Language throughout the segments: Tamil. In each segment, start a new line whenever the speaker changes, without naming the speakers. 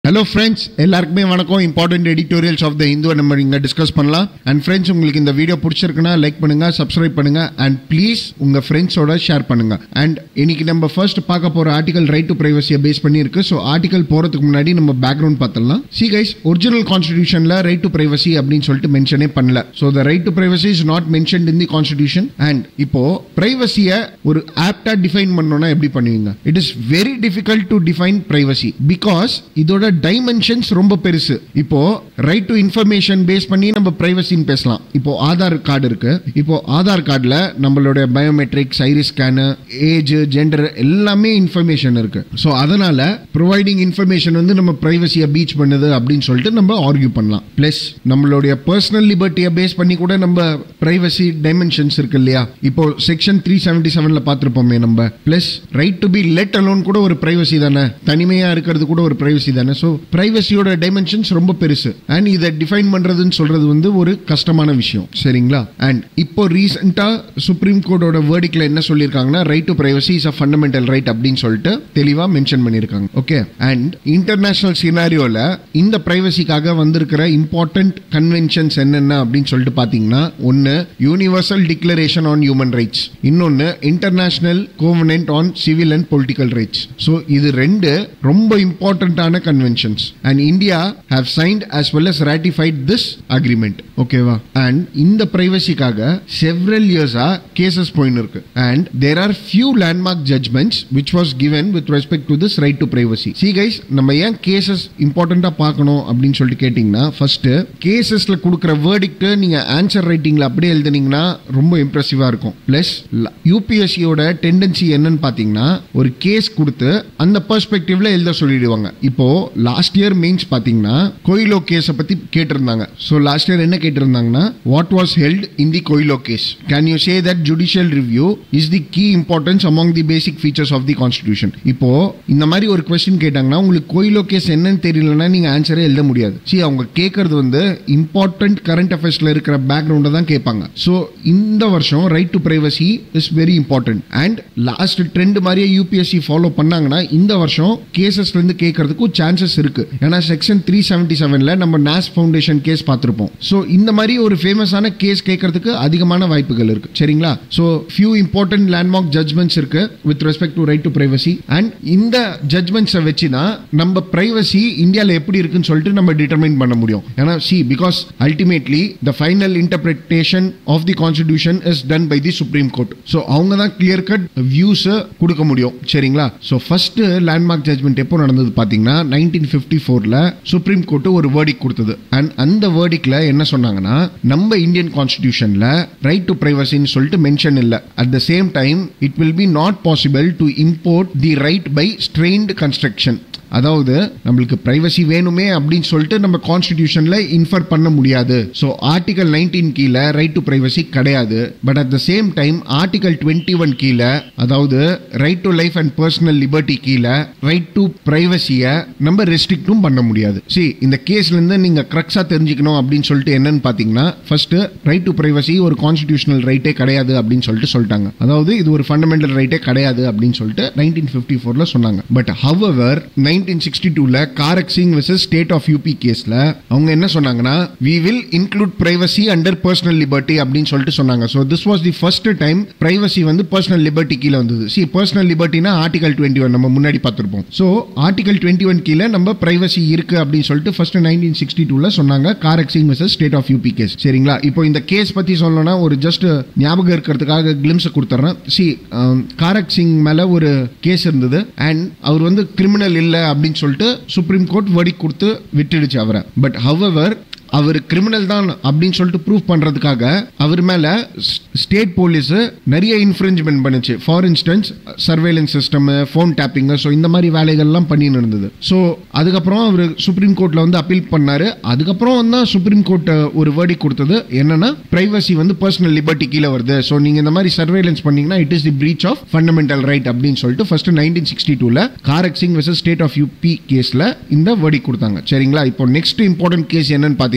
ஹலோ ஃப்ரெண்ட்ஸ் எல்லாருக்குமே வணக்கம் important editorials of the Hindu நம்ம இங்கே டிஸ்கஸ் பண்ணலாம் அண்ட் ஃப்ரெண்ட்ஸ் உங்களுக்கு இந்த வீடியோ பிடிச்சிருக்குன்னா லைக் பண்ணுங்க சப்ஸ்கிரைப் பண்ணுங்க அண்ட் ப்ளீஸ் உங்க ஃப்ரெண்ட்ஸோட ஷேர் பண்ணுங்க அண்ட் இன்னைக்கு நம்ம ஃபர்ஸ்ட் பார்க்க போற ஆர்டிகல் ரைட் டு பிரைவசியை பேஸ் பண்ணி இருக்கு ஸோ ஆர்டிகல் போறதுக்கு முன்னாடி நம்ம பேக்ரவுண்ட் பார்த்துடலாம் சி கைஸ் ஒரிஜினல் கான்ஸ்டிடியூஷன்ல ரைட் டு பிரைவசி அப்படின்னு சொல்லிட்டு மென்ஷனே பண்ணல so the right to privacy is not mention in the constitution and இப்போ பிரைவசியை ஒரு ஆப்டா டிஃபைன் பண்ணோம்னா எப்படி பண்ணுவீங்க it is very difficult to define privacy because இதோட டைமென்ஷன்ஸ் ரொம்ப பெருசு இப்போ ரைட் டு இன்ஃபர்மேஷன் பேஸ் பண்ணி நம்ம பிரைவசின்னு பேசலாம் இப்போ ஆதார் கார்டு இருக்கு இப்போ ஆதார் கார்டில் நம்மளுடைய biometrics iris scan age gender எல்லாமே இன்ஃபர்மேஷன் இருக்கு ஸோ அதனால ப்ரொவைடிங் இன்ஃபர்மேஷன் வந்து நம்ம பிரைவசியை பீச் பண்ணுது அப்படின்னு சொல்லிட்டு நம்ம ஆர்கியூ பண்ணலாம் ப்ளஸ் நம்மளுடைய பர்சனல் லிபர்ட்டியை பேஸ் பண்ணி கூட நம்ம பிரைவசி டைமென்ஷன்ஸ் இருக்கு இல்லையா இப்போ செக்ஷன் த்ரீ செவன்டி செவன்ல பார்த்துருப்போமே நம்ம plus right to be let alone கூட ஒரு பிரைவசி தானே தனிமையா இருக்கிறது கூட ஒரு பிரைவசி தானே ஸோ பிரைவசியோட டைமென்ஷன்ஸ் ரொம்ப பெருசு அண்ட் இதை டிஃபைன் பண்றதுன்னு சொல்றது வந்து ஒரு கஷ்டமான விஷயம் சரிங்களா அண்ட் இப்போ ரீசெண்டா சுப்ரீம் கோர்ட்டோட வேர்டிக்ல என்ன சொல்லியிருக்காங்கன்னா right to privacy is a fundamental right அப்படின்னு சொல்லிட்டு தெளிவா மென்ஷன் பண்ணியிருக்காங்க ஓகே அண்ட் இன்டர்நேஷனல் சினாரியோல இந்த பிரைவசிக்காக வந்திருக்கிற இம்பார்ட்டன்ட் கன்வென்ஷன்ஸ் என்னென்ன அப்படின்னு சொல்லிட்டு பாத்தீங்கன்னா ஒன்னு universal declaration on human rights இன்னொன்னு international covenant on civil and political rights so இது ரெண்டு ரொம்ப இம்பார்ட்டன்டான conventions and India have signed as well as ratified this agreement ஓகேவா அண்ட் இந்த பிரைவசிக்காக செவரல் இயர்ஸா கேசஸ் போயின்னு இருக்கு and there are few landmark judgments which was given with respect to this right to privacy see guys நம்ம ஏன் கேசஸ் இம்பார்ட்டண்டா பார்க்கணும் அப்படின்னு சொல்லிட்டு கேட்டிங்கன்னா ஃபர்ஸ்ட் கேசஸ்ல கொடுக்குற வேர்டிக்ட் நீங்க ஆன்சர் ரைட்டிங்ல அப்படியே எழுதுனீங்கன்னா ரொம்ப இம்ப்ரெசிவா இருக்கும் பிளஸ் யூபிஎஸ்சியோட டெண்டன்சி என்னன்னு பாத்தீங்கன்னா ஒரு கேஸ் கொடுத்து அந்த பெர்ஸ்பெக்டிவ்ல எழுத சொல்லிடுவாங்க இப்போ லாஸ்ட் இயர் மெயின்ஸ் பாத்தீங்கன்னா கொயிலோ கேஸை பத்தி கேட்டிருந்தாங்க ஸோ லாஸ்ட் இயர் என்ன கேட்டிருந்தாங்கன்னா what was held in the Coelho case can you say that judicial review is the key importance among the basic features of the constitution இப்போ இந்த மாதிரி ஒரு கொஸ்டின் கேட்டாங்கன்னா உங்களுக்கு கொயிலோ கேஸ் என்னன்னு தெரியலன்னா நீங்க ஆன்சரே எழுத முடியாது சி அவங்க கேட்கறது வந்து இம்பார்ட்டன்ட் கரண்ட் அஃபேர்ஸ்ல இருக்கிற பேக்ரவுண்டை தான் கேட்பாங்க ஸோ இந்த வருஷம் right to privacy is very important and last trend மாதிரியே யூபிஎஸ்சி ஃபாலோ பண்ணாங்கன்னா இந்த வருஷம் கேசஸ்ல இருந்து கேட்கறதுக்கு சான்சஸ் இருக்கு ஏன்னா செக்ஷன் த்ரீ செவன்டி செவன்ல நம்ம நாஸ் ஃபவுண்டேஷன் கேஸ் பார்த்துருப்போம் ஸோ இந்த மாதிரி ஒரு ஃபேமஸான கேஸ் கேட்கறதுக்கு அதிகமான வாய்ப்புகள் இருக்கு சரிங்களா so few important landmark judgments இருக்கு with respect to right to privacy and இந்த ஜட்மெண்ட்ஸை வச்சு தான் நம்ம பிரைவசி இந்தியாவில் எப்படி இருக்குன்னு சொல்லிட்டு நம்ம டிட்டர்மைன் பண்ண முடியும் ஏன்னா see because ultimately the final interpretation of the constitution is done by the supreme court so அவங்க தான் கிளியர் கட் வியூஸ் கொடுக்க முடியும் சரிங்களா ஸோ ஃபர்ஸ்ட் லேண்ட்மார்க் ஜட்மெண்ட் எப்போ நடந்தது பார்த்தீங்கன்னா நைன்டீன் ஃபிஃப்டி ஃபோரில் சுப்ரீம் கோர்ட் ஒரு வேர்டிக் கொடுத்தது அண்ட் அந்த வேர்டிக்ல என்ன சொன்னாங்கன்னா நம்ம இந்தியன் கான்ஸ்டிடியூஷன்ல ரைட் டு பிரைவசின்னு சொல்லிட்டு மென்ஷன் இல்லை at the same time it will be not possible to import the right by strained construction அதாவது நம்மளுக்கு பிரைவசி வேணுமே அப்படின்னு சொல்லிட்டு நம்ம கான்ஸ்டிடியூஷன்ல இன்ஃபர் பண்ண முடியாது ஸோ ஆர்டிகல் நைன்டீன் கீழே ரைட் டு பிரைவசி கிடையாது but at the same time article twenty one கீழே அதாவது right to life and personal liberty கீழே ரைட் டு பிரைவசியை நம்ம ரெஸ்ட்ரிக்டும் பண்ண முடியாது சி இந்த கேஸ்ல இருந்து நீங்க கிரக்ஸா தெரிஞ்சுக்கணும் அப்படின்னு சொல்லிட்டு என்னன்னு பாத்தீங்கன்னா ஃபர்ஸ்ட் ரைட் டு பிரைவசி ஒரு கான்ஸ்டிடியூஷனல் ரைட்டே கிடையாது அப்படின்னு சொல்லிட்டு சொல்லிட்டாங்க அதாவது இது ஒரு ஃபண்டமெண்டல் ரைட்டே கிடையாது அப்படின்னு சொல்லிட்டு நைன்டீன் ஃபிஃப்டி ஃபோர்ல சொன்னாங்க பட் ஹவவர் நைன்டீன் சிக்ஸ்டி டூல Kharak Singh versus state of UP கேஸ்ல அவங்க என்ன சொன்னாங்கன்னா we will include privacy under personal liberty அப்படின்னு சொல்லிட்டு சொன்னாங்க so this was the first time privacy வந்து பர்சனல் லிபர்ட்டி கீழே வந்தது சி பர்சனல் லிபர்ட்டினா ஆர்டிகல் டுவெண்ட்டி ஒன் நம்ம முன்னாடி பார்த்துருப்போம் ஸோ ஆர்டிகல் டுவெண்ட்டி ஒன் கீழே நம்ம பிரைவசி இருக்கு அப்படின்னு சொல்லிட்டு ஃபர்ஸ்ட் நைன்டீன் சிக்ஸ்டி டூல சொன்னாங்க Kharak Singh versus state of UP case சரிங்களா இப்போ இந்த கேஸ் பத்தி சொல்லணும்னா ஒரு ஜஸ்ட் ஞாபகம் இருக்கிறதுக்காக கிளிம்ஸ் கொடுத்துறேன் சி காரக் சிங் மேல ஒரு கேஸ் இருந்தது அண்ட் அவர் வந்து கிரிமினல் இல்லை அப்படின்னு சொல்லிட்டு சுப்ரீம் கோர்ட் வடி கொடுத்து விட்டுடுச்சு அவரை பட் ஹவவர் அவர் கிரிமினல் தான் அப்படின்னு சொல்லிட்டு ப்ரூவ் பண்றதுக்காக அவர் மேல ஸ்டேட் போலீஸ் நிறைய இன்ஃப்ரிஞ்ச்மெண்ட் பண்ணுச்சு for instance surveillance system phone tapping so இந்த மாதிரி வேலைகள்லாம் பண்ணின்னு இருந்தது ஸோ அதுக்கப்புறம் அவர் சுப்ரீம் கோர்ட்ல வந்து அப்பீல் பண்ணாரு அதுக்கப்புறம் தான் சுப்ரீம் கோர்ட் ஒரு வேர்டி கொடுத்தது என்னன்னா பிரைவசி வந்து பர்சனல் லிபர்ட்டி கீழே வருது ஸோ நீங்க இந்த மாதிரி சர்வேலன்ஸ் பண்ணீங்கன்னா it is the breach of fundamental right அப்படின்னு சொல்லிட்டு ஃபர்ஸ்ட் நைன்டீன் சிக்ஸ்டி டூல Kharak Singh versus state of UP கேஸ்ல இந்த வேர்டி கொடுத்தாங்க சரிங்களா இப்போ நெக்ஸ்ட் இம்பார்ட்டன்ட் கேஸ் என்னன்னு பாத்தீங்கன்னா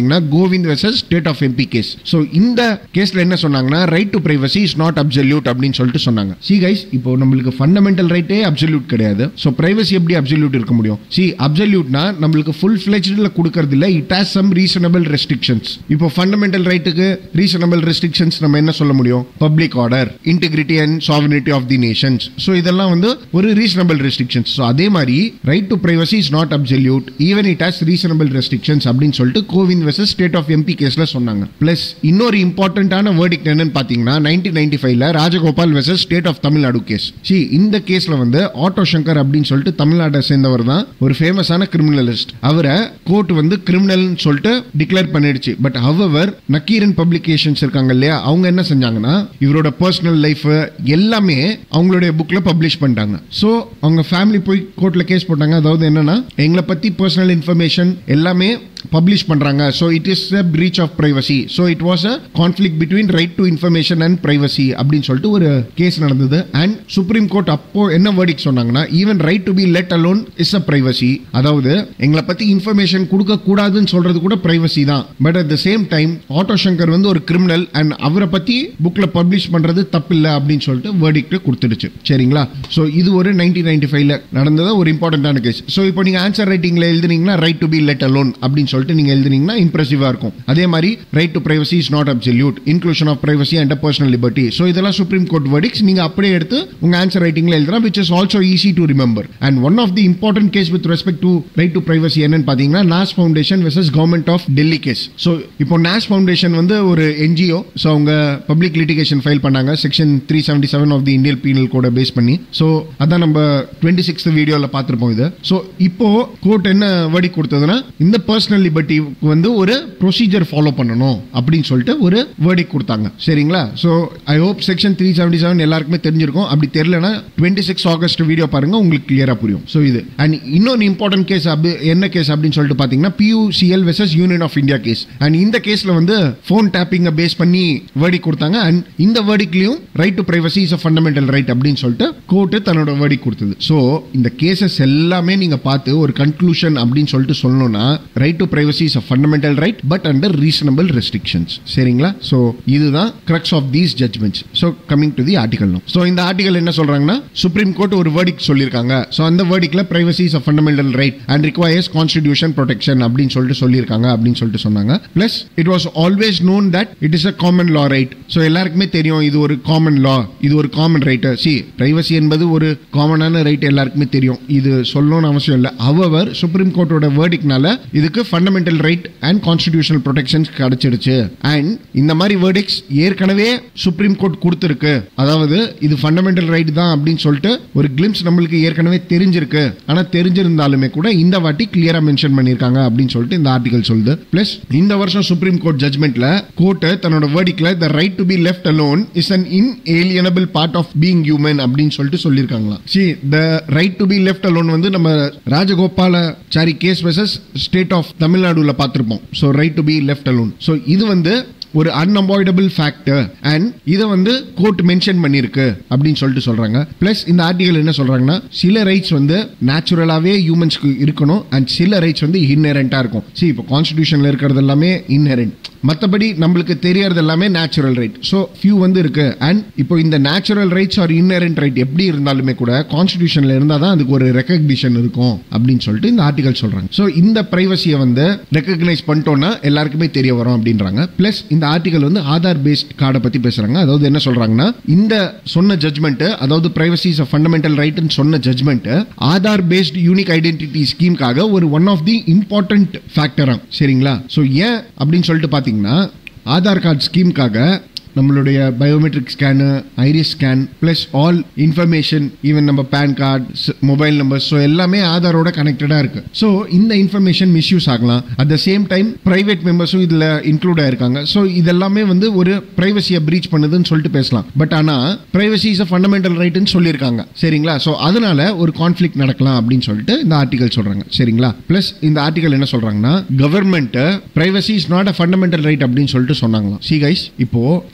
பாத்தீங்கன்னா Govind versus state of MP case so இந்த கேஸ்ல என்ன சொன்னாங்கன்னா right to privacy is not absolute அப்படின்னு சொல்லிட்டு சொன்னாங்க சி கைஸ் இப்போ நம்மளுக்கு ஃபண்டமெண்டல் ரைட்டே அப்சல்யூட் கிடையாது ஸோ பிரைவசி எப்படி அப்சல்யூட் இருக்க முடியும் சி அப்சல்யூட்னா நம்மளுக்கு ஃபுல் ஃபிளெஜ்ல கொடுக்கறது இல்ல it has some reasonable restrictions இப்போ ஃபண்டமெண்டல் ரைட்டுக்கு ரீசனபிள் ரெஸ்ட்ரிக்ஷன்ஸ் நம்ம என்ன சொல்ல முடியும் public order integrity and sovereignty of the nations so இதெல்லாம் வந்து ஒரு ரீசனபிள் ரெஸ்ட்ரிக்ஷன்ஸ் ஸோ அதே மாதிரி right to privacy is not absolute even it has reasonable restrictions அப்படின்னு சொல்லிட்டு Govind versus state of MP கேஸ்ல சொன்னாங்க பிளஸ் இன்னொரு இம்பார்ட்டன்டான வேர்டிக்ட் என்னன்னு பாத்தீங்கன்னா நைன்டீன் நைன்டி ஃபைவ்ல Rajagopal versus state of Tamil Nadu case see இந்த கேஸ்ல வந்து ஆட்டோ சங்கர் அப்படின்னு சொல்லிட்டு தமிழ்நாட்டை சேர்ந்தவர் தான் ஒரு ஃபேமஸான கிரிமினலிஸ்ட் அவரை கோர்ட் வந்து கிரிமினல்னு சொல்லிட்டு டிக்ளேர் பண்ணிடுச்சு பட் ஹவவர் நக்கீரன் பப்ளிகேஷன்ஸ் இருக்காங்க இல்லையா அவங்க என்ன செஞ்சாங்கன்னா இவரோட பர்சனல் லைஃப் எல்லாமே அவங்களுடைய புக்ல பப்ளிஷ் பண்ணிட்டாங்க ஸோ அவங்க ஃபேமிலி போய் கோர்ட்ல கேஸ் போட்டாங்க அதாவது என்னன்னா எங்களை பத்தி பர்சனல் இன்ஃபர்மேஷன் எல்லாமே பப்ளிஷ் பண்றாங்க so it is a breach of privacy so it was a conflict between right to information and privacy அப்படின்னு சொல்லிட்டு ஒரு கேஸ் நடந்தது அண்ட் சுப்ரீம் கோர்ட் அப்போ என்ன வேர்டிக் சொன்னாங்கன்னா even right to be let alone is a privacy அதாவது எங்களை பத்தி இன்ஃபர்மேஷன் கொடுக்க கூடாதுன்னு சொல்றது கூட பிரைவசி தான் but at the same time auto Shankar வந்து ஒரு கிரிமினல் அண்ட் அவரை பத்தி புக்ல பப்ளிஷ் பண்றது தப்பில்லை அப்படின்னு சொல்லிட்டு வேர்டிக்ட் கொடுத்துடுச்சு சரிங்களா ஸோ இது ஒரு நைன்டீன் நைன்டி ஃபைவ்ல நடந்தது ஒரு இம்பார்ட்டன்டான கேஸ் ஸோ இப்போ நீங்க ஆன்சர் ரைட்டிங்ல எழுதுனீங்கன்னா right to be let alone அப்படின்னு சொல்லிட்டு நீங்க எழுதுனீங்கன்னா இம்ப்ரெசிவா இருக்கும் அதே மாதிரி right to privacy is not absolute inclusion of privacy and personal liberty so இதெல்லாம் சுப்ரீம் கோர்ட் வேர்டிக்ஸ் நீங்க அப்படியே எடுத்து உங்க ஆன்சர் ரைட்டிங்ல எழுதலாம் which is also easy to remember and one of the important case with respect to right to privacy என்னன்னு பாத்தீங்கன்னா Naz foundation versus government of Delhi case so இப்போ நாஸ் ஃபவுண்டேஷன் வந்து ஒரு என்ஜிஓ ஸோ அவங்க பப்ளிக் லிட்டிகேஷன் ஃபைல் பண்ணாங்க section three seventy seven of the Indian penal code base பண்ணி ஸோ அதான் நம்ம டுவெண்ட்டி சிக்ஸ்த் வீடியோவில் பார்த்துருப்போம் இது ஸோ இப்போ கோர்ட் என்ன வடி கொடுத்ததுன்னா இந்த பர்சனல் லிபர்ட்டி வந்து ஒரு ப்ரொசீஜர் ஃபாலோ பண்ணணும் அப்படின்னு சொல்லிட்டு ஒரு வேர்டிக் கொடுத்தாங்க சரிங்களா so I hope section three seventy seven எல்லாருக்குமே தெரிஞ்சிருக்கும் அப்படி தெரியலனா டுவெண்ட்டி சிக்ஸ் ஆகஸ்ட் வீடியோ பாருங்க உங்களுக்கு கிளியரா புரியும் ஸோ இது அண்ட் இன்னொரு இம்பார்ட்டன்ட் கேஸ் அப்படி என்ன கேஸ் அப்படின்னு சொல்லிட்டு பார்த்தீங்கன்னா PUCL versus union of India case and இந்த கேஸ்ல வந்து ஃபோன் டேப்பிங்கை பேஸ் பண்ணி வேர்டிக் கொடுத்தாங்க அண்ட் இந்த வேர்டிக்லையும் right to privacy is a fundamental right அப்படின்னு சொல்லிட்டு கோர்ட்டு தன்னோட வேர்டிக் கொடுத்தது ஸோ இந்த கேசஸ் எல்லாமே நீங்க பார்த்து ஒரு கன்க்ளூஷன் அப்படின்னு சொல்லிட்டு சொல்லணும்னா right to privacy is a fundamental right but under reasonable restrictions சரிங்களா ஸோ இதுதான் crux of these judgments so coming to the article no so இந்த ஆர்டிகல் என்ன சொல்றாங்கன்னா சுப்ரீம் கோர்ட் ஒரு வேர்டிக் சொல்லியிருக்காங்க ஸோ அந்த வேர்டிக்ல privacy is a fundamental right and requires constitution protection அப்படின்னு சொல்லிட்டு சொல்லியிருக்காங்க அப்படின்னு சொல்லிட்டு சொன்னாங்க plus it was always known that it is a common law right so எல்லாருக்குமே தெரியும் இது ஒரு காமன் லா இது ஒரு காமன் ரைட் சி பிரைவசி என்பது ஒரு காமனான ரைட் எல்லாருக்குமே தெரியும் இது சொல்லணும்னு அவசியம் இல்லை ஹவவர் சுப்ரீம் கோர்ட்டோட வேர்டிக்னால இதுக்கு fundamental right and constitutional protections கிடைச்சிடுச்சு அண்ட் இந்த மாதிரி வேர்டிக்ஸ் ஏற்கனவே சுப்ரீம் கோர்ட் கொடுத்துருக்கு அதாவது இது ஃபண்டமெண்டல் ரைட் தான் அப்படின்னு சொல்லிட்டு ஒரு கிளிம்ஸ் நம்மளுக்கு ஏற்கனவே தெரிஞ்சிருக்கு ஆனா தெரிஞ்சிருந்தாலுமே கூட இந்த வாட்டி கிளியரா மென்ஷன் பண்ணிருக்காங்க அப்படின்னு சொல்லிட்டு இந்த ஆர்டிகல் சொல்லுது பிளஸ் இந்த வருஷம் சுப்ரீம் கோர்ட் ஜட்மெண்ட்ல கோர்ட் தன்னோட வேர்டிக்ல the right to be left alone is an inalienable part of being human அப்படின்னு சொல்லிட்டு சொல்லியிருக்காங்களா see the right to be left alone வந்து நம்ம Rajagopalachari case versus state of தமிழ்நாடுல பார்த்திருப்போம் so right to be left alone so இது வந்து ஒரு அன்அவாய்டபிள் ஃபேக்டர் அண்ட் இதை வந்து கோர்ட் மென்ஷன் பண்ணியிருக்கு அப்படின்னு சொல்லிட்டு சொல்றாங்க பிளஸ் இந்த ஆர்டிகல் என்ன சொல்றாங்கன்னா சில ரைட்ஸ் வந்து நேச்சுரலாவே ஹியூமன்ஸ்க்கு இருக்கணும் அண்ட் சில ரைட்ஸ் வந்து இன்னெரண்டா இருக்கும் சி இப்போ கான்ஸ்டிடியூஷன்ல இருக்கிறது எல்லாமே இன்னெரண்ட் மற்றபடி நம்மளுக்கு தெரியறது எல்லாமே நேச்சுரல் ரைட் ஸோ ஃபியூ வந்து இருக்கு அண்ட் இப்போ இந்த natural rights are inherent right எப்படி இருந்தாலுமே கூட கான்ஸ்டிடியூஷன்ல இருந்தால் தான் அதுக்கு ஒரு ரெக்கக்னிஷன் இருக்கும் அப்படின்னு சொல்லிட்டு இந்த ஆர்டிகல் சொல்றாங்க ஸோ இந்த பிரைவசியை வந்து ரெக்கக்னைஸ் பண்ணிட்டோம்னா எல்லாருக்குமே தெரிய வரும் அப்படின்றாங்க பிளஸ் இந்த ஆர்டிகல் வந்து ஆதார் பேஸ்ட் கார்டை பத்தி பேசுறாங்க அதாவது என்ன சொல்றாங்கன்னா இந்த சொன்ன ஜட்மெண்ட் அதாவது பிரைவசி இஸ் ஃபண்டமெண்டல் ரைட்னு சொன்ன judgment Aadhaar based unique identity ஸ்கீம்காக ஒரு ஒன் ஆஃப் தி இம்பார்ட்டன்ட் ஃபேக்டரா சரிங்களா ஸோ ஏன் அப்படின்னு சொல்லிட்டு பார்த்தீங்கன்னா ஆதார் கார்டு ஸ்கீம்காக நம்மளுடைய biometric scan iris scan plus all information even நம்ம PAN card mobile numbers so எல்லாமே ஆதாரோட கனெக்டடாக இருக்கு ஸோ இந்த இன்ஃபர்மேஷன் மிஸ்யூஸ் ஆகலாம் at the same time private மெம்பர்ஸும் இதில் இன்க்ளூட் ஆயிருக்காங்க ஸோ இதெல்லாமே வந்து ஒரு பிரைவசியை பிரீச் பண்ணுதுன்னு சொல்லிட்டு பேசலாம் பட் ஆனால் பிரைவசி இஸ் அ ஃபண்டமெண்டல் ரைட்னு சொல்லியிருக்காங்க சரிங்களா ஸோ அதனால ஒரு கான்ஃப்ளிக் நடக்கலாம் அப்படின்னு சொல்லிட்டு இந்த ஆர்டிகல் சொல்றாங்க சரிங்களா ப்ளஸ் இந்த ஆர்டிகல் என்ன சொல்றாங்கன்னா government privacy is not a fundamental right அப்படின்னு சொல்லிட்டு சொன்னாங்களாம் சி கைஸ் இப்போ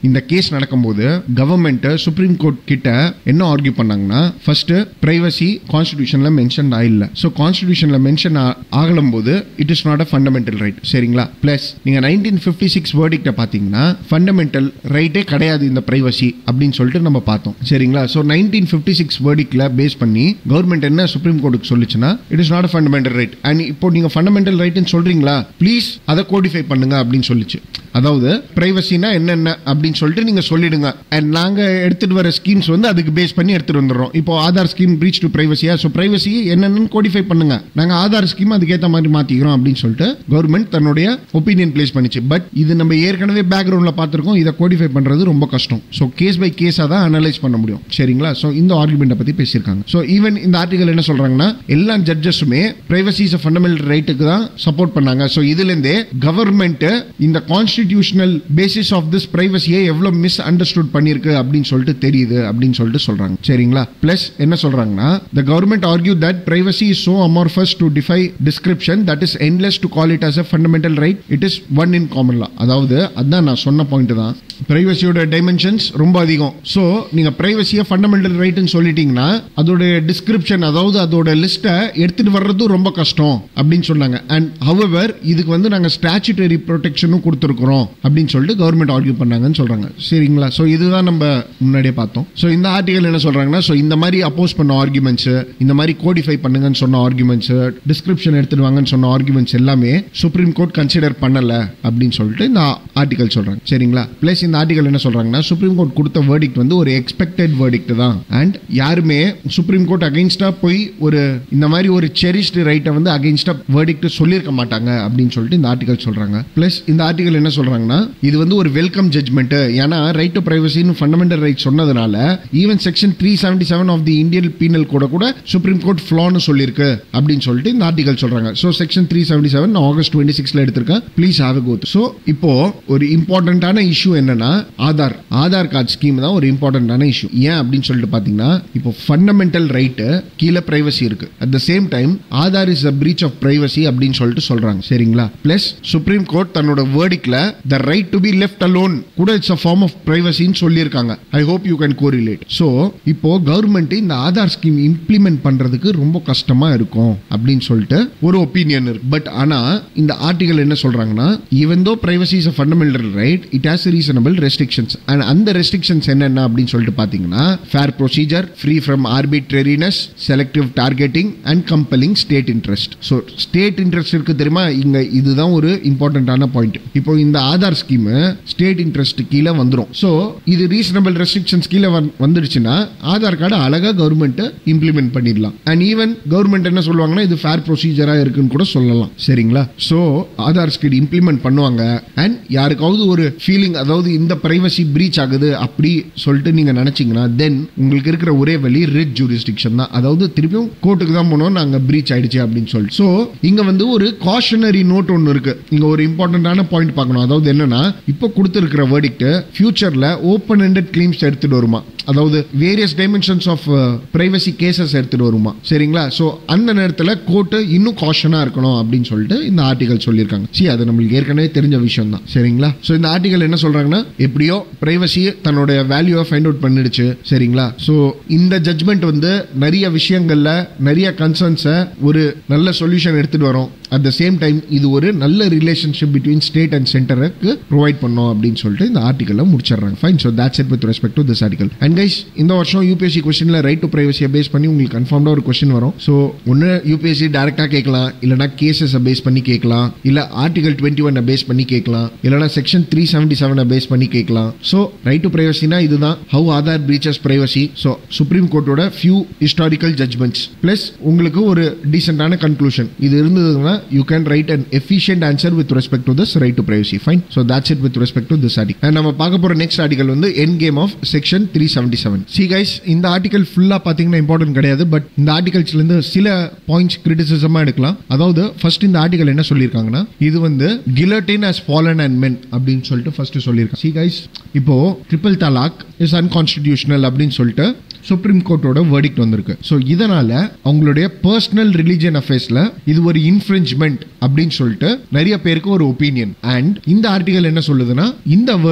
இந்த கேஸ் நடக்கும்போது கவர்மெண்ட் சுப்ரீம் கோர்ட் கிட்ட என்ன ஆர்கியூ பண்ணாங்கன்னா ஃபர்ஸ்ட் பிரைவசி கான்ஸ்டிடியூஷன்ல மென்ஷன் ஆயில்ல ஸோ கான்ஸ்டிடியூஷன்ல மென்ஷன் ஆகலும் போது it is not a fundamental right சரிங்களா பிளஸ் நீங்க நைன்டீன் ஃபிஃப்டி சிக்ஸ் வேர்டிக்ட பாத்தீங்கன்னா ஃபண்டமெண்டல் ரைட்டே கிடையாது இந்த பிரைவசி அப்படின்னு சொல்லிட்டு நம்ம பார்த்தோம் சரிங்களா ஸோ நைன்டீன் ஃபிஃப்டி சிக்ஸ் வேர்டிக்ல பேஸ் பண்ணி கவர்மெண்ட் என்ன சுப்ரீம் கோர்ட்டுக்கு சொல்லுச்சுன்னா it is not a fundamental right and இப்போ நீங்க ஃபண்டமெண்டல் ரைட்னு சொல்றீங்களா ப்ளீஸ் அதை கோடிஃபை பண்ணுங்க அப்படின்னு சொல்லிச்சு அதாவது பிரைவசினா என்னென்ன அப்படின்னு சொல்லிட்டு நீங்க சொல்லிடுங்க அண்ட் நாங்க எடுத்துட்டு வர ஸ்கீம்ஸ் வந்து அதுக்கு பேஸ் பண்ணி எடுத்துட்டு வந்துடுறோம் இப்போ ஆதார் ஸ்கீம் பிரீச் டு பிரைவசியா ஸோ பிரைவசி என்னென்னு கோடிஃபை பண்ணுங்க நாங்க ஆதார் ஸ்கீம் அதுக்கேற்ற மாதிரி மாத்திக்கிறோம் அப்படின்னு சொல்லிட்டு கவர்மெண்ட் தன்னுடைய ஒப்பீனியன் பிளேஸ் பண்ணிச்சு பட் இது நம்ம ஏற்கனவே பேக்ரவுண்ட்ல பார்த்துருக்கோம் இதை கோடிஃபை பண்றது ரொம்ப கஷ்டம் ஸோ கேஸ் பை கேஸாக தான் அனலைஸ் பண்ண முடியும் சரிங்களா ஸோ இந்த ஆர்குமெண்ட்டை பத்தி பேசியிருக்காங்க ஸோ ஈவன் இந்த ஆர்டிகல் என்ன சொல்றாங்கன்னா எல்லா ஜட்ஜஸுமே பிரைவசி இஸ் ஃபண்டமெண்டல் ரைட்டுக்கு தான் சப்போர்ட் பண்ணாங்க ஸோ இதுலேருந்தே கவர்மெண்ட் இந்த கான்ஸ்டிடியூஷனல் பேசிஸ் ஆஃப் திஸ் பிரைவசியை எவ்வளோ மிஸ் அண்டர்ஸ்டுட் பண்ணியிருக்கு அப்படின்னு சொல்லிட்டு தெரியுது அப்படின்னு சொல்லிட்டு சொல்றாங்க சரிங்களா பிளஸ் என்ன சொல்றாங்கன்னா the government argue that privacy is so amorphous to define description that is endless to call it as a fundamental right it is one in common law அதாவது அதான் நான் சொன்ன பாயிண்ட் தான் பிரைவசியோட டைமென்ஷன்ஸ் ரொம்ப அதிகம் ஸோ நீங்க பிரைவசியை ஃபண்டமெண்டல் ரைட்னு சொல்லிட்டீங்கன்னா அதோட டிஸ்கிரிப்ஷன் அதாவது அதோட லிஸ்ட்டை எடுத்துட்டு வர்றதும் ரொம்ப கஷ்டம் அப்படின்னு சொன்னாங்க அண்ட் ஹவவர் இதுக்கு வந்து நாங்கள் ஸ்டாச்சுட்டரி ப்ரொடெக்ஷனும் கொடுத்துருக்குறோம் அப்படின்னு சொல்லிட்டு கவர்மெண்ட் ஆர்கியூ பண்ணாங்கன்னு சொல்றாங்க சரிங்களா ஸோ இதுதான் நம்ம முன்னாடியே பார்த்தோம் ஸோ இந்த ஆர்டிகல் என்ன சொல்றாங்கன்னா ஸோ இந்த மாதிரி அப்போஸ் பண்ண ஆர்குமெண்ட்ஸ் இந்த மாதிரி கோடிஃபை பண்ணுங்கன்னு சொன்ன ஆர்குமெண்ட்ஸ் டிஸ்கிரிப்ஷன் எடுத்துட்டு வாங்கன்னு சொன்ன ஆர்குமெண்ட்ஸ் எல்லாமே சுப்ரீம் கோர்ட் கன்சிடர் பண்ணல அப்படின்னு சொல்லிட்டு இந்த ஆர்டிகல் சொல்றாங்க சரிங்களா பிளஸ் இந்த ஆர்டிகல் என்ன சொல்றாங்கன்னா சுப்ரீம் கோர்ட் கொடுத்த வேர்டிக்ட் வந்து ஒரு எக்ஸ்பெக்டட் வேர்டிக்ட் தான் அண்ட் யாருமே சுப்ரீம் கோர்ட் அகைன்ஸ்டா போய் ஒரு இந்த மாதிரி ஒரு செரிஸ்டு ரைட்டை வந்து அகைன்ஸ்டா வேர்டிக்ட் சொல்லியிருக்க மாட்டாங்க அப்படின்னு சொல்லிட்டு இந்த ஆர்டிகல் சொல்றாங்க பிளஸ் இந்த ஆர்டிகல் என்ன சொல்றாங்கன்னா இது வந்து ஒரு வெல்கம் ஜட்மெண்ட் ஏன்னா ரைட் டு பிரைவசின்னு ஃபண்டமெண்டல் ரைட் சொன்னதுனால even section three seventy seven of the Indian penal கூட கூட சுப்ரீம் கோர்ட் ஃபிளான்னு சொல்லியிருக்கு அப்படின்னு சொல்லிட்டு இந்த ஆர்டிகல் சொல்றாங்க so section three seventy seven August twenty சிக்ஸ்ல எடுத்திருக்கேன் ப்ளீஸ் ஹாவ் கோத் ஸோ இப்போ ஒரு இம்பார்ட்டன்டான இஷ்யூ என்னன்னா ஆதார் ஆதார் கார்டு ஸ்கீம் தான் ஒரு இம்பார்ட்டன்டான இஷ்யூ ஏன் அப்படின்னு சொல்லிட்டு பாத்தீங்கன்னா இப்போ ஃபண்டமெண்டல் ரைட்டு கீழே பிரைவசி இருக்கு at the same time Aadhaar is a breach of privacy அப்படின்னு சொல்லிட்டு சொல்றாங்க சரிங்களா பிளஸ் சுப்ரீம் கோர்ட் தன்னோட வேர்டிக்ல the right to be left alone கூட இட்ஸ் அ ஃபார்ம் ஆஃப் பிரைவசின்னு சொல்லியிருக்காங்க I hope you can correlate so இப்போ கவர்மெண்ட் இந்த ஆதார் ஸ்கீம் இம்ப்ளிமெண்ட் பண்றதுக்கு ரொம்ப கஷ்டமா இருக்கும் அப்படின்னு சொல்லிட்டு ஒரு ஒப்பீனியன் இருக்கு பட் ஆனா இந்த ஆர்டிகல் என்ன சொல்றாங்கன்னா even though privacy is a fundamental right it has reasonable restrictions and அந்த ரெஸ்ட்ரிக்ஷன்ஸ் என்னென்ன அப்படின்னு சொல்லிட்டு பாத்தீங்கன்னா fair procedure free from arbitrariness selective targeting and compelling state interest so state interest இருக்கு தெரியுமா இங்க இதுதான் ஒரு இம்பார்ட்டன்டான பாயிண்ட் இப்போ இந்த ஆதார் ஸ்கீம் ஸ்டேட் இன்ட்ரெஸ்ட் கீழே வந்துடும் ஸோ இது ரீசனபிள் ரெஸ்ட்ரிக்ஷன்ஸ் கீழே வந்து- வந்துடுச்சுன்னா ஆதார் கார்டு அழகா கவர்மெண்ட் இம்ப்ளிமெண்ட் பண்ணிடலாம் அண்ட் ஈவன் கவர்மெண்ட் என்ன சொல்லுவாங்கன்னா இது ஃபேர் ப்ரொசீஜரா இருக்குன்னு கூட சொல்லலாம் சரிங்களா ஸோ ஆதார் ஸ்கீம் இம்ப்ளிமெண்ட் பண்ணுவாங்க அண்ட் யாருக்காவது ஒரு ஃபீலிங் அதாவது இந்த பிரைவசி பிரீச் ஆகுது அப்படி சொல்லிட்டு நீங்க நினைச்சீங்கன்னா தென் உங்களுக்கு இருக்கிற ஒரே வழி ரிட் ஜூரிஸ்டிக்ஷன் தான் அதாவது திருப்பியும் கோர்ட்டுக்கு தான் போனோம் நாங்க பிரீச் ஆயிடுச்சு அப்படின்னு சொல்லிட்டு ஸோ இங்க வந்து ஒரு காஷனரி நோட் ஒன்று இருக்கு இங்க ஒரு இம்பார்ட்டன்டான பாயிண்ட் பார்க்கணும் அதாவது என்னன்னா இப்போ கொடுத்துருக்கிற வேர்டிக்ட் ஃபியூச்சர்ல ஓப்பன் ஹெண்டட் கிளைம்ஸ் எடுத்துட்டு வருமா அதாவது various dimensions of privacy cases எடுத்துட்டு வருமா சரிங்களா ஸோ அந்த நேரத்தில் கோர்ட்டு இன்னும் காஷனாக இருக்கணும் அப்படின்னு சொல்லிட்டு இந்த ஆர்டிகல் சொல்லியிருக்காங்க சி அது நம்மளுக்கு ஏற்கனவே தெரிஞ்ச விஷயம் தான் சரிங்களா ஸோ இந்த ஆர்டிகல் என்ன சொல்றாங்கன்னா எப்படியோ பிரைவசி தன்னோட வேல்யூவை ஃபைண்ட் அவுட் பண்ணிடுச்சு சரிங்களா ஸோ இந்த ஜட்மெண்ட் வந்து நிறைய விஷயங்கள்ல நிறைய கன்சர்ன்ஸை ஒரு நல்ல சொல்யூஷன் எடுத்துட்டு வரோம் அட் த சேம் டைம் இது ஒரு நல்ல ரிலேஷன்ஷிப் பிட்வீன் ஸ்டேட் அண்ட் சென்டருக்கு ப்ரொவைட் பண்ணோம் அப்படின்னு சொல்லிட்டு இந்த ஆர்டிக்கலை முடிச்சிடுறாங்க fine so that's it with respect to this article and guys இந்த வருஷம் யூபிஎஸ்சி கொஸ்டினில் ரைட் டு ப்ரைவசியை பேஸ் பண்ணி உங்களுக்கு கன்ஃபார்ம்டாக ஒரு கொஸ்டின் வரும் ஸோ ஒன்று யூபிஎஸ்சி டேரெக்டாக கேட்கலாம் இல்லைனா கேசஸை பேஸ் பண்ணி கேட்கலாம் இல்லை ஆர்டிகல் டுவெண்ட்டி ஒன்னை பேஸ் பண்ணி கேட்கலாம் இல்லைனா செக்ஷன் த்ரீ செவன்டி செவனை பேஸ் பண்ணி கேட்கலாம் ஸோ ரைட் டு ப்ரைவசினா இதுதான் how Aadhaar breaches privacy so supreme கோர்ட்டோட ஃபியூ ஹிஸ்டாரிக்கல் ஜட்மெண்ட்ஸ் ப்ளஸ் உங்களுக்கு ஒரு டீசென்டான கன்க்ளூஷன் இது இருந்ததுன்னா you can write an efficient answer with respect to this right to privacy fine so that's it with respect to this article and நம்ம பார்க்க போற நெக்ஸ்ட் ஆர்டிகல் வந்து in game of section three seventy seven see guys இந்த ஆர்டிகல் ஃபுல்லா பாத்தீங்கன்னா இம்பார்ட்டன்ட் கிடையாது பட் இந்த ஆர்டிகல்ஸ்ல இருந்து சில பாயிண்ட்ஸ் கிரிட்டிசிசமா எடுக்கலாம் அதாவது ஃபர்ஸ்ட் இந்த ஆர்டிகல் என்ன சொல்லியிருக்காங்கன்னா இது வந்து கிலட்டின் as fallen and men அப்படின்னு சொல்லிட்டு ஃபர்ஸ்ட் சொல்லியிருக்காங்க சி கைஸ் இப்போ ட்ரிபிள் தலாக் இஸ் அன்கான்ஸ்டிடியூஷனல் அப்படின்னு சொல்லிட்டு சுப்ரீம் கோர்ட்டோட வேர்டிக்ட் வந்திருக்கு ஸோ இதனால அவங்களுடைய பர்சனல் ரிலிஜியன் அஃபேர்ஸ்ல இது ஒரு இன்ஃப்ரிஞ்ச்மெண்ட் அப்படின்னு சொல்லிட்டு நிறைய பேருக்கு ஒரு ஒப்பீனியன் அண்ட் இந்த ஆர்டிகல் என்ன சொல்லுதுன்னா இந்த வேர்டிக்ட்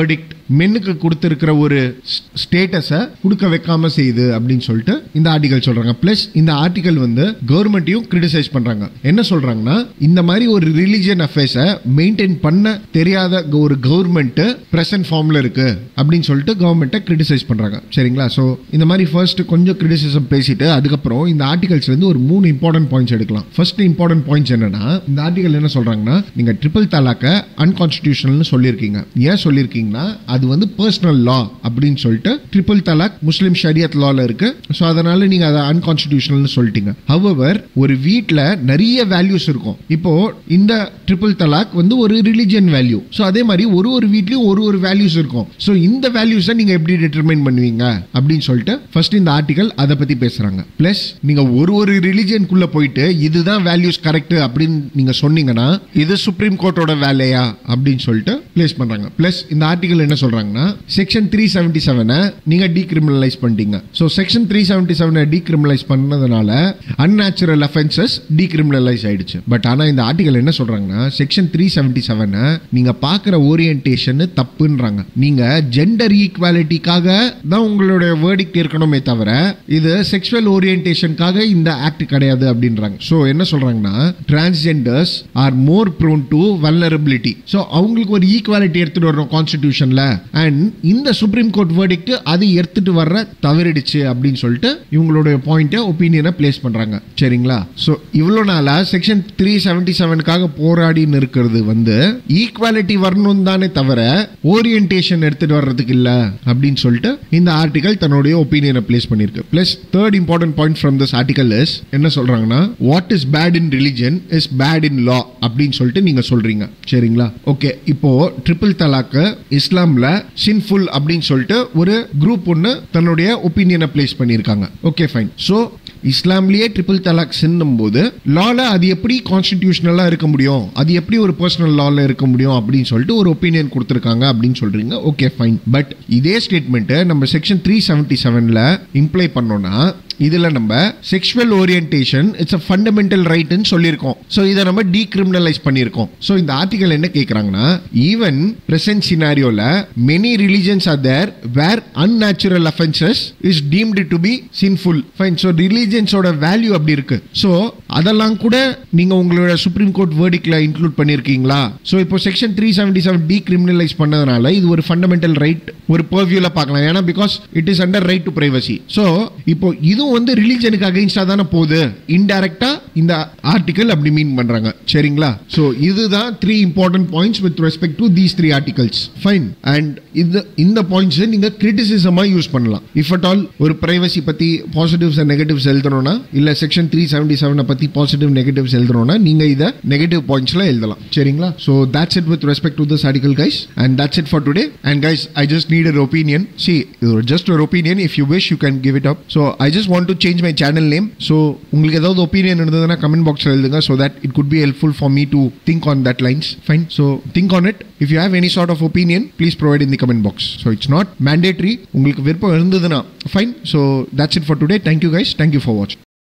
மென்னுக்கு கொடுத்திருக்கிற ஒரு ஸ்டேட்டஸை கொடுக்க வைக்காம செய்யுது அப்படின்னு சொல்லிட்டு இந்த ஆர்டிகல் சொல்றாங்க பிளஸ் இந்த ஆர்டிகல் வந்து கவர்மெண்ட்டையும் கிரிட்டிசைஸ் பண்றாங்க என்ன சொல்றாங்கன்னா இந்த மாதிரி ஒரு ரிலிஜியன் அஃபேர்ஸை மெயின்டைன் பண்ண தெரியாத ஒரு கவர்மெண்ட் பிரசன்ட் ஃபார்ம்ல இருக்கு அப்படின்னு சொல்லிட்டு கவர்மெண்ட்டை கிரிட்டிசைஸ் பண்றாங்க சரிங்களா ஸோ இந்த மாதிரி ஃபர்ஸ்ட் கொஞ்சம் கிரிட்டிசிசம் பேசிட்டு அதுக்கப்புறம் இந்த ஆர்டிகல்ஸ்ல இருந்து ஒரு மூணு இம்பார்ட்டன்ட் பாயிண்ட்ஸ் எடுக்கலாம் ஃபர்ஸ்ட் இம்பார்ட்டன்ட் பாயிண்ட்ஸ் என்னன்னா இந்த ஆர்டிகல் என்ன சொல்றாங்கன்னா நீங்க ட்ரிபிள் தலாக்க அன்கான்ஸ்டிடியூஷனல்னு சொல்லியிருக்கீங்க ஏன் சொல்லியிருக்கீங்கன்னா அது வந்து பர்சனல் லா அப்படின்னு சொல்லிட்டு ட்ரிபிள் தலாக் முஸ்லிம் ஷரியத் லால இருக்கு ஸோ அதனால நீங்க அதை அன்கான்ஸ்டிடியூஷனல்னு சொல்லிட்டீங்க ஹவவர் ஒரு வீட்டில் நிறைய வேல்யூஸ் இருக்கும் இப்போ இந்த ட்ரிபிள் தலாக் வந்து ஒரு ரிலிஜியன் வேல்யூ ஸோ அதே மாதிரி ஒரு ஒரு வீட்லயும் ஒரு ஒரு வேல்யூஸ் இருக்கும் ஸோ இந்த வேல்யூஸை நீங்க எப்படி டிட்டர்மைன் பண்ணுவீங்க அப்படின்னு சொல்லிட்டு ஃபர்ஸ்ட் இந்த ஆர்டிகல் அதை பத்தி பேசுறாங்க பிளஸ் நீங்க ஒரு ஒரு ரிலிஜியனுக்குள்ள போயிட்டு இதுதான் வேல்யூஸ் கரெக்ட் அப்படின்னு நீங்க சொன்னீங்கன்னா இது சுப்ரீம் கோர்ட்டோட வேலையா அப்படின்னு சொல்லிட்டு பிளேஸ் பண்றாங்க பிளஸ் இந்த ஆர்டிகல் என்ன சொல்றாங்கன்னா செக்ஷன் த்ரீ செவன்டி செவனை நீங்க டீக்ரிமினலைஸ் பண்ணிட்டீங்க ஸோ செக்ஷன் த்ரீ செவன்டி செவனை டீக்ரிமினலைஸ் பண்ணதுனால அன்நேச்சுரல் அஃபென்சஸ் டீக்ரிமினலைஸ் ஆயிடுச்சு பட் ஆனா இந்த ஆர்டிகல் என்ன சொல்றாங்கன்னா செக்ஷன் த்ரீ செவன்டி செவனை நீங்க பாக்குற ஓரியன்டேஷன் தப்புன்றாங்க நீங்க ஜெண்டர் ஈக்குவாலிட்டிக்காக தான் உங்களுடைய வேர்டிக்ட் இருக்கணுமே தவிர இது செக்ஷுவல் ஓரியன்டேஷனுக்காக இந்த ஆக்ட் கிடையாது அப்படின்றாங்க ஸோ என்ன சொல்றாங்கன்னா transgenders are more prone to vulnerability so அவங்களுக்கு ஒரு ஈக்குவாலிட்டி எடுத்துட்டு வரணும் கான்ஸ்டிடியூஷன்ல அண்ட் இந்த சுப்ரீம் கோர்ட் வேர்டிக்ட் அது எடுத்துட்டு வர்ற தவறிடுச்சு அப்படின்னு சொல்லிட்டு இவங்களுடைய பாயிண்ட்டை ஒப்பீனியனை பிளேஸ் பண்றாங்க சரிங்களா ஸோ இவ்வளோ நாளா செக்ஷன் த்ரீ செவன்டி செவனுக்காக போராடின்னு இருக்கிறது வந்து ஈக்குவாலிட்டி வரணும் தானே தவிர ஓரியன்டேஷன் எடுத்துட்டு வர்றதுக்கு இல்ல அப்படின்னு சொல்லிட்டு இந்த ஆர்டிகல் தன்னுடைய ஒப்பீனியனை பிளேஸ் பண்ணிருக்கு plus third important point from this article is என்ன சொல்றாங்கன்னா what is bad in religion is bad in law அப்படின்னு சொல்லிட்டு நீங்க சொல்றீங்க சரிங்களா ஓகே இப்போ ட்ரிபிள் தலாக்கு இஸ்லாம்ல சின்ஃபுல் அப்படின்னு சொல்லிட்டு ஒரு குரூப் ஒன்று தன்னுடைய ஒப்பீனியனை பிளேஸ் பண்ணியிருக்காங்க ஓகே ஃபைன் ஸோ இஸ்லாம்லயே ட்ரிபிள் தலாக் சின்னும் போது லால அது எப்படி கான்ஸ்டிடியூஷனலா இருக்க முடியும் அது எப்படி ஒரு பர்சனல் லால இருக்க முடியும் அப்படின்னு சொல்லிட்டு ஒரு ஒப்பீனியன் கொடுத்துருக்காங்க அப்படின்னு சொல்றீங்க ஓகே ஃபைன் பட் இதே ஸ்டேட்மெண்ட் நம்ம செக்ஷன் த்ரீ செவன்டி செவன்ல இம்ப்ளை பண்ணோம்னா இதுல நம்ம sexual orientation it's a fundamental ரைட்னு சொல்லியிருக்கோம் ஸோ இதை நம்ம டீக்ரிமினலைஸ் பண்ணியிருக்கோம் ஸோ இந்த ஆர்டிகல் என்ன கேட்குறாங்கன்னா ஈவன் பிரசன்ட் சினாரியோல many religions are there where unnatural offences is deemed to be sinful fine so ரிலீஜன்ஸோட வேல்யூ அப்படி இருக்கு ஸோ அதெல்லாம் கூட நீங்க உங்களோட சுப்ரீம் கோர்ட் வேர்டிக்ல இன்க்ளூட் பண்ணியிருக்கீங்களா ஸோ இப்போ section three seventy seven decriminalise பண்ணதுனால இது ஒரு ஃபண்டமெண்டல் ரைட் ஒரு பர்வியூல பார்க்கலாம் ஏன்னா because it is under right to privacy so இப்போ இதுவும் வந்து ரிலீஜனுக்கு அகைன்ஸ்டா தானே போகுது இன்டைரக்டா இந்த ஆர்டிகல் அப்படி மீன் பண்றாங்க சரிங்களா ஸோ இதுதான் three important points with respect to these three articles fine and இந்த இந்த பாயிண்ட்ஸ் நீங்க கிரிட்டிசிசமா யூஸ் பண்ணலாம் இஃப் அட் ஆல் ஒரு பிரைவசி பத்தி பாசிட்டிவ்ஸ் அண்ட் நெகட்டிவ்ஸ் எழுதணும்னா இல்ல செக்ஷன் த்ரீ செவன்டி செவனை பத்தி பாசிட்டிவ் நெகட்டிவ்ஸ் எழுதணும்னா நீங்க இதை நெகட்டிவ் பாயிண்ட்ஸ்ல எழுதலாம் சரிங்களா so that's it with respect to this article guys and that's it for today and guys i just need an opinion see uh, just your opinion if you wish you can give it up so i just want to change my channel name so உங்களுக்கு ஏதாவது ஒப்பீனியன் இருந்ததுன்னா கமெண்ட் பாக்ஸில் எழுதுங்க so that it could be helpful for me to think on that lines fine so think on it if you have any sort of opinion please provide in the comment box so it's not mandatory உங்களுக்கு விருப்பம் இருந்ததுன்னா fine so that's it for today thank you guys thank you for watching